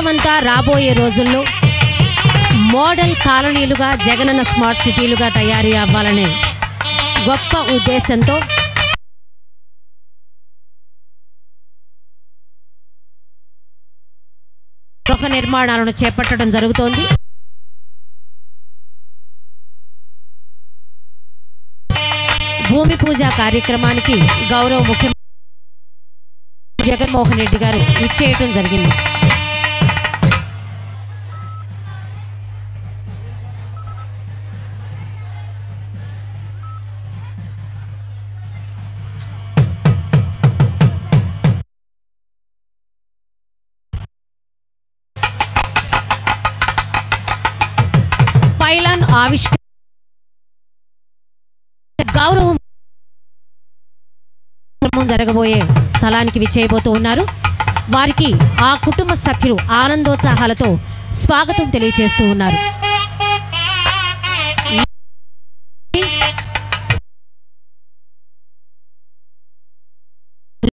దేశమంతా రాబోయే రోజుల్లో మోడల్ కాలనీలుగా జగనన్న స్మార్ట్ సిటీలుగా తయారీ అవ్వాలనే గొప్ప ఉద్దేశంతో గృహ నిర్మాణాలను చేపట్టడం జరుగుతోంది భూమి పూజ కార్యక్రమానికి గౌరవ ముఖ్యమంత్రి జగన్మోహన్ రెడ్డి గారు ఇచ్చేయటం జరిగింది పైలాన్ ఆవిష్క గౌరవం కార్యక్రమం జరగబోయే స్థలానికి విచ్చేయబోతూ ఉన్నారు వారికి ఆ కుటుంబ సభ్యులు ఆనందోత్సాహాలతో స్వాగతం తెలియజేస్తూ ఉన్నారు